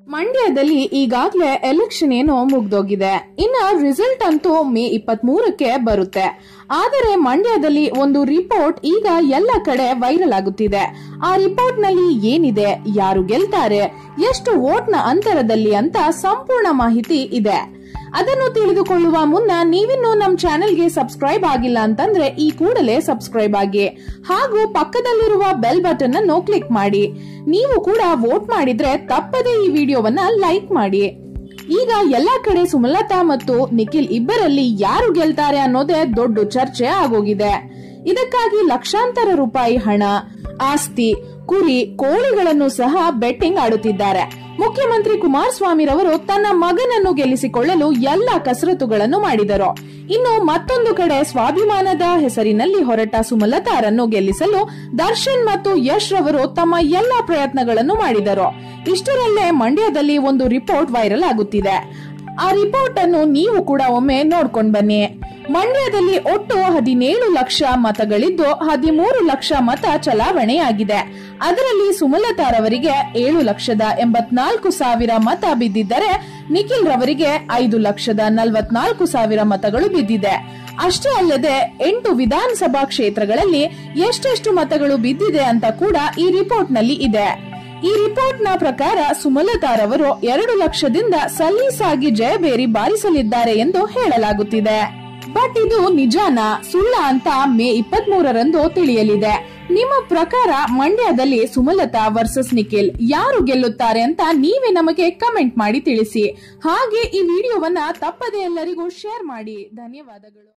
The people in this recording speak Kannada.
ಮಂಡ್ಯದಲ್ಲಿ ಈಗಾಗಲೇ ಎಲೆಕ್ಷನ್ ಏನೋ ಮುಗ್ದೋಗಿದೆ ಇನ್ನ ರಿಸಲ್ಟ್ ಅಂತೂ ಮೇ ಇಪ್ಪತ್ತ್ ಮೂರಕ್ಕೆ ಬರುತ್ತೆ ಆದರೆ ಮಂಡ್ಯದಲ್ಲಿ ಒಂದು ರಿಪೋರ್ಟ್ ಈಗ ಎಲ್ಲ ಕಡೆ ವೈರಲ್ ಆಗುತ್ತಿದೆ ಆ ರಿಪೋರ್ಟ್ ನಲ್ಲಿ ಏನಿದೆ ಯಾರು ಗೆಲ್ತಾರೆ ಎಷ್ಟು ವೋಟ್ನ ಅಂತರದಲ್ಲಿ ಅಂತ ಸಂಪೂರ್ಣ ಮಾಹಿತಿ ಇದೆ ಅದನ್ನು ತಿಳಿದುಕೊಳ್ಳುವ ಮುನ್ನ ನೀವಿನ್ನೂ ನಮ್ ಚಾನೆಲ್ಗೆ ಸಬ್ಸ್ಕ್ರೈಬ್ ಆಗಿಲ್ಲ ಅಂತಂದ್ರೆ ಈ ಕೂಡಲೇ ಸಬ್ಸ್ಕ್ರೈಬ್ ಆಗಿ ಹಾಗೂ ಪಕ್ಕದಲ್ಲಿರುವ ಬೆಲ್ ಬಟನ್ ಅನ್ನು ಕ್ಲಿಕ್ ಮಾಡಿ ನೀವು ಕೂಡ ವೋಟ್ ಮಾಡಿದ್ರೆ ತಪ್ಪದೇ ಈ ವಿಡಿಯೋವನ್ನ ಲೈಕ್ ಮಾಡಿ ಈಗ ಎಲ್ಲಾ ಕಡೆ ಸುಮಲತಾ ಮತ್ತು ನಿಖಿಲ್ ಇಬ್ಬರಲ್ಲಿ ಯಾರು ಗೆಲ್ತಾರೆ ಅನ್ನೋದೇ ದೊಡ್ಡ ಚರ್ಚೆ ಆಗೋಗಿದೆ ಇದಕ್ಕಾಗಿ ಲಕ್ಷಾಂತರ ರೂಪಾಯಿ ಹಣ ಆಸ್ತಿ ಕುರಿ ಕೋಳಿಗಳನ್ನು ಸಹ ಬೆಟ್ಟಿಂಗ್ ಆಡುತ್ತಿದ್ದಾರೆ ಮುಖ್ಯಮಂತ್ರಿ ಕುಮಾರಸ್ವಾಮಿರವರು ತನ್ನ ಮಗನನ್ನು ಗೆಲ್ಲಿಸಿಕೊಳ್ಳಲು ಎಲ್ಲ ಕಸರತ್ತುಗಳನ್ನು ಮಾಡಿದರು ಇನ್ನು ಮತ್ತೊಂದು ಕಡೆ ಸ್ವಾಭಿಮಾನದ ಹೆಸರಿನಲ್ಲಿ ಹೊರಟ ಸುಮಲತಾರನ್ನು ಗೆಲ್ಲಿಸಲು ದರ್ಶನ್ ಮತ್ತು ಯಶ್ ರವರು ತಮ್ಮ ಎಲ್ಲ ಪ್ರಯತ್ನಗಳನ್ನು ಮಾಡಿದರು ಇಷ್ಟರಲ್ಲೇ ಮಂಡ್ಯದಲ್ಲಿ ಒಂದು ರಿಪೋರ್ಟ್ ವೈರಲ್ ಆಗುತ್ತಿದೆ ಆ ರಿಪೋರ್ಟ್ ಅನ್ನು ನೀವು ಕೂಡ ಒಮ್ಮೆ ನೋಡ್ಕೊಂಡ್ ಬನ್ನಿ ಮಂಡ್ಯದಲ್ಲಿ ಒಟ್ಟು ಹದಿನೇಳು ಲಕ್ಷ ಮತಗಳಿದ್ದು ಹದಿಮೂರು ಲಕ್ಷ ಮತ ಚಲಾವಣೆಯಾಗಿದೆ ಅದರಲ್ಲಿ ಸುಮಲತಾರವರಿಗೆ ಏಳು ಲಕ್ಷದ ಎಂಬತ್ನಾಲ್ಕು ಸಾವಿರ ಮತ ಬಿದ್ದಿದ್ದರೆ ನಿಖಿಲ್ ರವರಿಗೆ ಐದು ಲಕ್ಷದ ನಲವತ್ನಾಲ್ಕು ಸಾವಿರ ಮತಗಳು ಬಿದ್ದಿದೆ ಅಷ್ಟೇ ಅಲ್ಲದೆ ಎಂಟು ವಿಧಾನಸಭಾ ಕ್ಷೇತ್ರಗಳಲ್ಲಿ ಎಷ್ಟೆಷ್ಟು ಮತಗಳು ಬಿದ್ದಿದೆ ಅಂತ ಕೂಡ ಈ ರಿಪೋರ್ಟ್ ನಲ್ಲಿ ಇದೆ ಈ ರಿಪೋರ್ಟ್ ನ ಪ್ರಕಾರ ಸುಮಲತಾರವರು ಎರಡು ಲಕ್ಷದಿಂದ ಸಲೀಸಾಗಿ ಜಯಬೇರಿ ಬಾರಿಸಲಿದ್ದಾರೆ ಎಂದು ಹೇಳಲಾಗುತ್ತಿದೆ ಬಟ್ ಇದು ನಿಜಾನ ಸುಳ್ಳ ಅಂತ ಮೇ ಇಪ್ಪತ್ತ್ ಮೂರರಂದು ತಿಳಿಯಲಿದೆ ನಿಮ್ಮ ಪ್ರಕಾರ ಮಂಡ್ಯದಲ್ಲಿ ಸುಮಲತಾ ವರ್ಸಸ್ ನಿಖಿಲ್ ಯಾರು ಗೆಲ್ಲುತ್ತಾರೆ ಅಂತ ನೀವೇ ನಮಗೆ ಕಮೆಂಟ್ ಮಾಡಿ ತಿಳಿಸಿ ಹಾಗೆ ಈ ವಿಡಿಯೋವನ್ನ ತಪ್ಪದೆ ಎಲ್ಲರಿಗೂ ಶೇರ್ ಮಾಡಿ ಧನ್ಯವಾದಗಳು